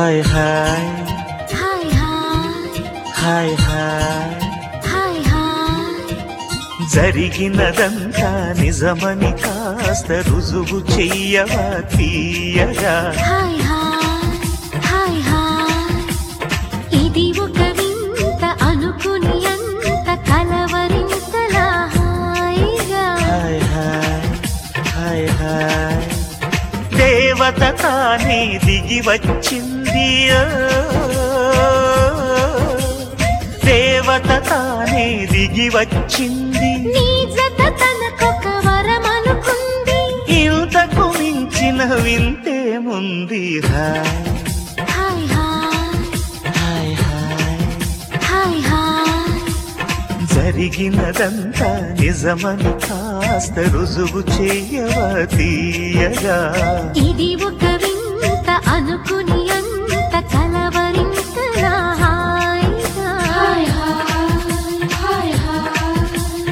Hi హాయ్ హాయ్ హాయ్ హాయ్ హాయ్ హాయ్ హాయ్ జరిగినదంతా నిజమని కాస్త రుజువు చెయ్యవా తీయగా హాయ్ హాయ్ హాయ్ హాయ్ ఇది ఒక వింత అనుకుని అంత కలవరింతలా హాయిగా హాయ్ హాయ్ హాయ్ హాయ్ దేవత తానే దిగి వచ్చింది ఓ. దేవత తానే దిగి వచ్చింది నీ జత తనకొక వరమనుకుంది ఇంతకు మించిన వింతేముంది హాయ్ హాయ్ హాయ్ హాయ్ హాయ్ హాయ్ హాయ్ జరిగినదంతా నిజమని కాస్త రుజువు చేయవా తీయగా ఇది ఒక వింత అనుకుని అంత కలవరింతలా హాయిగా హాయ్ హాయ్ హాయ్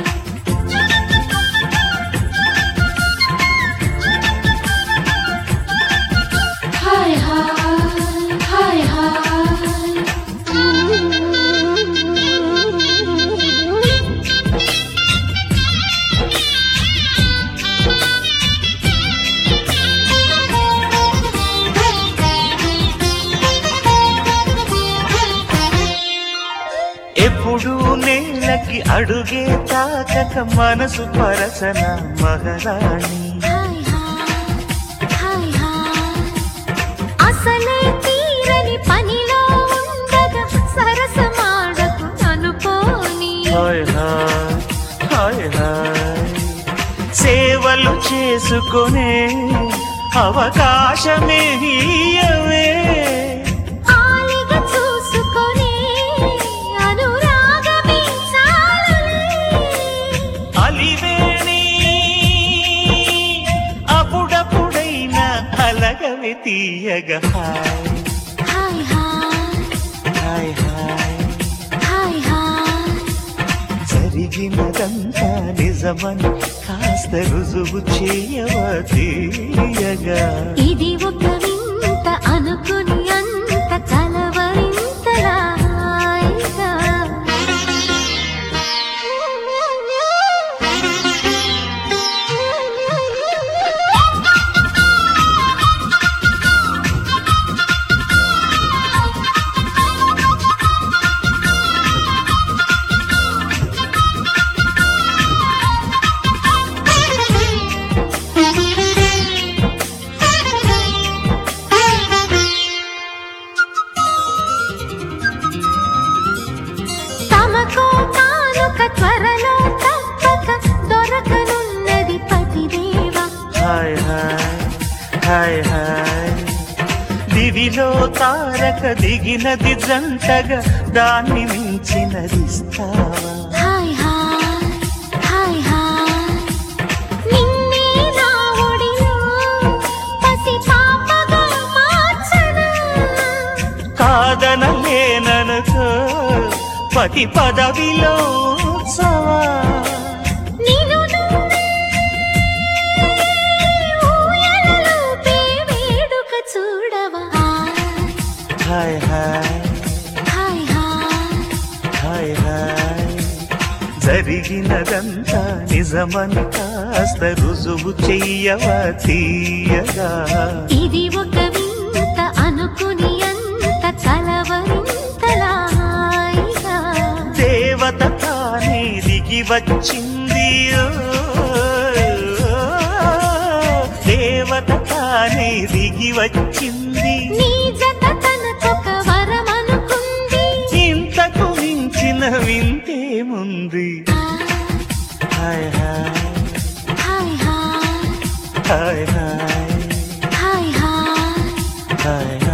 హాయ్ హాయ్ హాయ్ ఎప్పుడు నేలకి అడుగే తాకక మనసు పరచన మహారాణి హాయ్ హాయ్ హాయ్ అసలే తీరని పనిలో ఉండగా సరసమాడకు అనుకోని హాయ్ హాయ్ హాయ్ హాయ్ సేవలు చేసుకునే అవకాశమే ఇయ్యవే ఆలిగ చూసుకొని అనురాగమే చాలులే అలివేణి అప్పుడప్పుడైనా అలగవి తీయగా హాయ్ హాయ్ హాయ్ హాయ్ హాయ్ హాయ్ హాయ్ జరిగినదంతా నిజమని కాస్త రుజువు చేయవా తీయగా ఇది ఒక వింత అనుకుని అంత కలవరింతలా హాయిగా తమకో కానుక త్వరలో తప్పక దొరకనున్నది పతిదేవా హాయ్ హాయ్ హాయ్ హాయ్ దివిలో తారక దిగినది జంటగా దాన్ని మించినదిస్తావా హాయ్ హాయ్ హాయ్ హాయ్ నిన్నే నా ఒడిలో పసి పాపగా మార్చనా కాదనలేననుకో పతి పదవిలో ఉత్సవా నిన్ను నువ్వే ఊయలలోపే వేడుక చూడవా హాయ్ హాయ్ హాయ్ హాయ్ హాయ్ హాయ్ జరిగినదంతా నిజమని కాస్త రుజువు చెయ్యవా తీయగా ఇది ఒక వింత అనుకుని అంత కలవరింతలా హాయిగా దేవత తానే దిగి వచ్చింది ఓ. దేవత తానే దిగి వచ్చింది నీ జత తనకొక వరమనుకుంది ఇంతకు మించిన వింతేముంది హాయ్ హాయ్ హాయ్ హాయ్ హాయ్ హాయ్ హాయ్ హాయ్ హాయ్